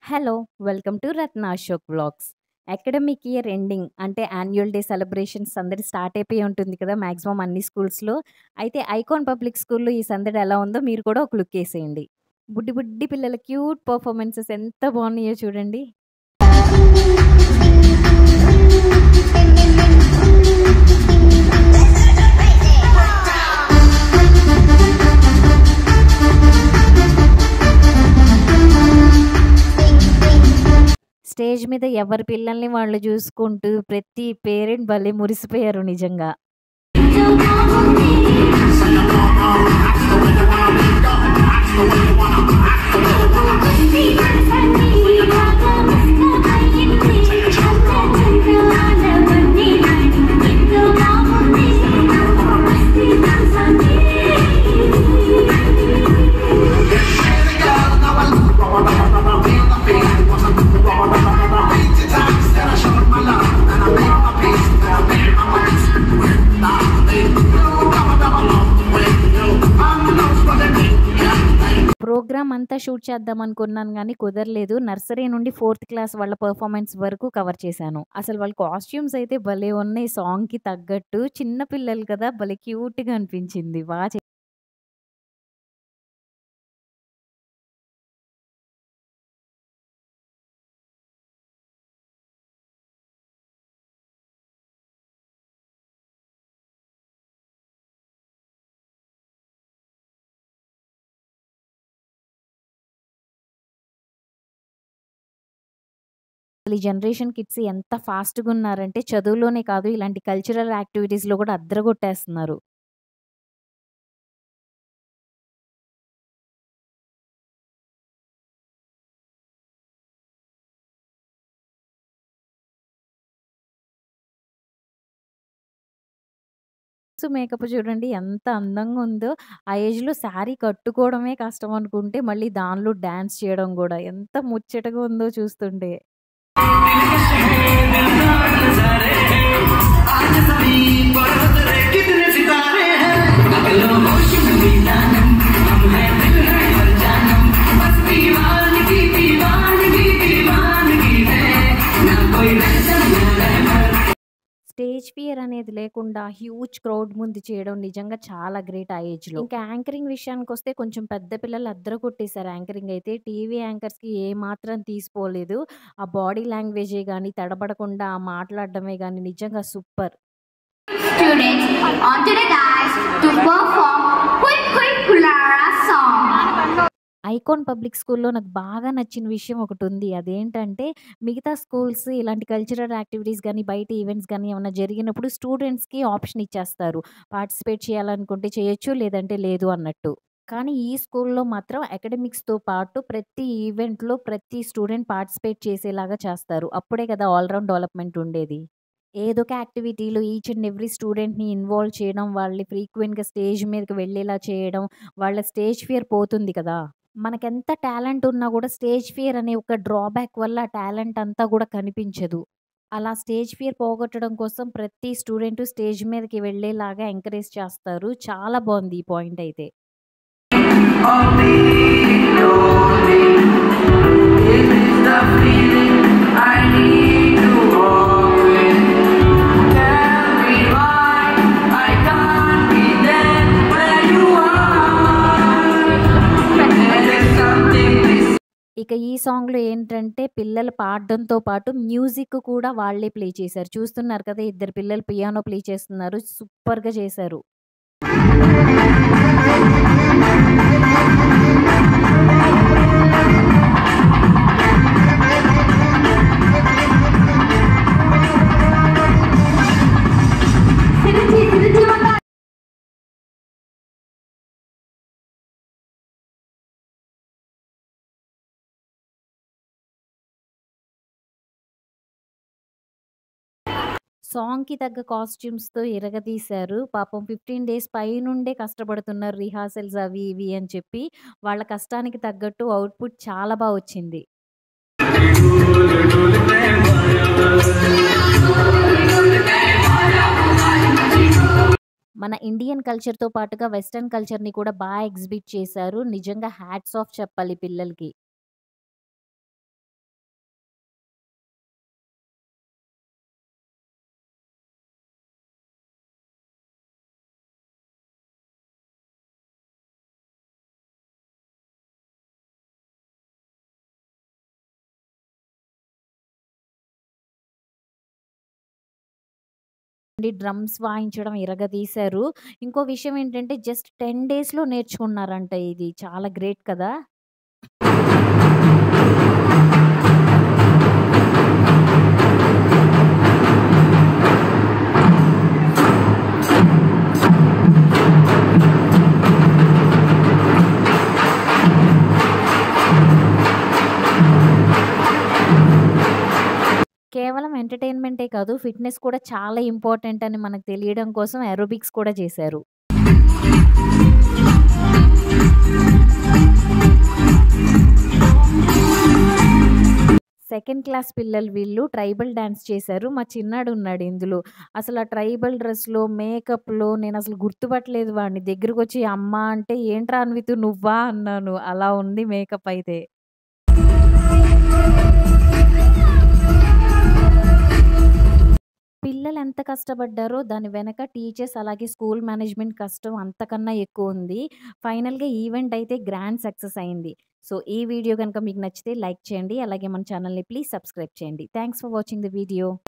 Hello! Welcome to Ratna Ashok vlogs. Academic year ending అంటే annual day celebrations సందడి start అయిపోయి ఉంటుంది కదా! మాక్సిమం అన్ని స్కూల్స్‌లో. అయితే ఐకాన్ పబ్లిక్ స్కూల్‌లో ఈ సందడి ఎలా ఉందో మీరు కూడా ఒక లుక్ ఏసేయండి. బుడ్డి బుడ్డి పిల్లల క్యూట్ పెర్ఫార్మన్సెస్ ఎంత బాగున్నాయో చూడండి. స్టేజ్ మీద ఎవరి పిల్లల్ని వాళ్ళు చూసుకుంటూ ప్రతి పేరెంట్ భలే మురిసిపోయారు నిజంగా. ప్రోగ్రామ్ అంతా షూట్ చేద్దాం అనుకున్నాను గానీ కుదరలేదు. నర్సరీ నుండి ఫోర్త్ క్లాస్ వాళ్ళ పెర్ఫార్మన్స్ వరకు కవర్ చేశాను. అసలు వాళ్ళ కాస్ట్యూమ్స్ అయితే భలే ఉన్నాయి సాంగ్‌కి తగ్గట్టు. చిన్న పిల్లలు కదా! భలే క్యూట్‌గా అనిపించింది. బా చే ఈ జనరేషన్ కిడ్స్ ఎంత ఫాస్ట్‌గున్నారంటే చదువులోనే కాదు ఇలాంటి కల్చరల్ యాక్టివిటీస్‌లో కూడా అద్దరగొట్టేస్తున్నారు. మేకప్ చూడండి ఎంత అందంగా ఉందో. ఆ ఏజ్‌లో శారీ కట్టుకోవడమే కష్టం అనుకుంటే మళ్ళీ దానిలో డాన్స్ చేయడం గూడా ఎంత ముచ్చటగా ఉందో చూస్తుంటే. స్టేజ్ ఫియర్ అనేది లేకుండా హ్యూజ్ క్రౌడ్ ముందు చేయడం నిజంగా చాలా గ్రేట్ ఆ ఏజ్‌లో. ఇంకా యాంకరింగ్ విషయానికొస్తే కొంచెం పెద్ద పిల్లలు అద్దరగొట్టేసారు యాంకరింగ్ అయితే. టీవీ యాంకర్స్‌కి ఏమాత్రం తీసిపోలేదు. ఆ బాడీ లాంగ్వేజే గాని, తడబడకుండా ఆ మాట్లాడడమే గాని నిజంగా super. students onto the dais to perform Quick Quick Kulara song. Icon public స్కూల్‌లో నాకు బాగా నచ్చిన విషయం ఒకటుంది. అదేంటంటే మిగతా స్కూల్స్ ఇలాంటి కల్చరల్ యాక్టివిటీస్ గాని, బయట ఈవెంట్స్ గాని ఏమన్నా జరిగినప్పుడు స్టూడెంట్స్‌కి ఆప్షన్ ఇచ్చేస్తారు. పార్టిసిపేట్ చేయాలనుకుంటే చేయొచ్చు. లేదంటే లేదు అన్నట్టు. కానీ ఈ స్కూల్‌లో మాత్రం అకాడమిక్స్‌తో పాటు ప్రతి ఈవెంట్‌లో ప్రతి స్టూడెంట్ పార్టిసిపేట్ చేసేలాగా చేస్తారు. అప్పుడే కదా ఆల్ రౌండ్ డెవలప్‌మెంట్ ఉండేది. ఏదో ఒక యాక్టివిటీలో ఈచ్ అండ్ ఎవ్రీ స్టూడెంట్‌ని ఇన్వాల్వ్ చేయడం, వాళ్ళని ఫ్రీక్వెంట్‌గా స్టేజ్ మీదకి వెళ్ళేలా చేయడం, వాళ్ళ స్టేజ్ ఫియర్ పోతుంది కదా! మనకెంత టాలెంట్ ఉన్నా కూడా స్టేజ్ ఫియర్ అనే ఒక డ్రాబ్యాక్ వల్ల ఆ టాలెంట్ అంతా కూడా కనిపించదు. అలా స్టేజ్ ఫియర్ పోగొట్టడం కోసం ప్రతి స్టూడెంటు స్టేజ్ మీదకి వెళ్ళేలాగా ఎంకరేజ్ చేస్తారు. చాలా బావుంది ఈ పాయింట్ అయితే. ఇక ఈ సాంగ్‌లో ఏంటంటే పిల్లలు పాడడంతో పాటు మ్యూజిక్ కూడా వాళ్ళే ప్లే చేశారు. చూస్తున్నారు కదా! ఇద్దరు పిల్లలు పియానో ప్లే చేస్తున్నారు. సూపర్‌గా చేశారు. తిరిచి తిరిచి ఉన్న సాంగ్‌కి తగ్గ కాస్ట్యూమ్స్‌తో ఇరగదీశారు. పాపం 15 డేస్ పైనుండే కష్టపడుతున్నారు రిహార్సల్స్ అవి ఇవి అని చెప్పి. వాళ్ళ కష్టానికి తగ్గట్టు అవుట్‌పుట్ చాలా బా వచ్చింది. మన ఇండియన్ కల్చర్‌తో పాటుగా వెస్టర్న్ కల్చర్‌ని కూడా బా ఎగ్జిబిట్ చేశారు. నిజంగా హ్యాట్స్ ఆఫ్ చెప్పాలి పిల్లలకి. మళ్ళీ డ్రమ్స్ వాయించడం ఇరగదీశారు. ఇంకో విషయం ఏంటంటే జస్ట్ 10 డేస్‌లో నేర్చుకున్నారంట ఇది. చాలా గ్రేట్ కదా! కేవలం ఎంటర్‌టైన్‌మెంటే కాదు ఫిట్‌నెస్ కూడా చాలా ఇంపార్టెంట్ అని మనకు తెలియడం కోసం ఏరోబిక్స్ కూడా చేశారు. సెకండ్ క్లాస్ పిల్లలు వీళ్ళు ట్రైబల్ డాన్స్ చేశారు. మా చిన్నాడున్నాడు ఇందులో. అసలు ఆ ట్రైబల్ డ్రెస్‌లో, మేకప్‌లో నేనసలు గుర్తుపట్టలేదు వాడిని. దగ్గరకొచ్చి అమ్మ అంటే ఏంట్రా అన్వితు నువ్వా అన్నాను. అలా ఉంది మేకప్ అయితే. పిల్లలెంత కష్టపడ్డారో దాని వెనక టీచర్స్ అలాగే స్కూల్ మేనేజ్‌మెంట్ కష్టం అంతకన్నా ఎక్కువుంది. ఫైనల్‌గా ఈవెంట్ అయితే గ్రాండ్ సక్సెస్ అయింది. సో, ఈ వీడియో గనుక మీకు నచ్చితే లైక్ చేయండి. అలాగే మన ఛానెల్‌ని ప్లీజ్ సబ్స్క్రైబ్ చేయండి. Thanks for watching the video.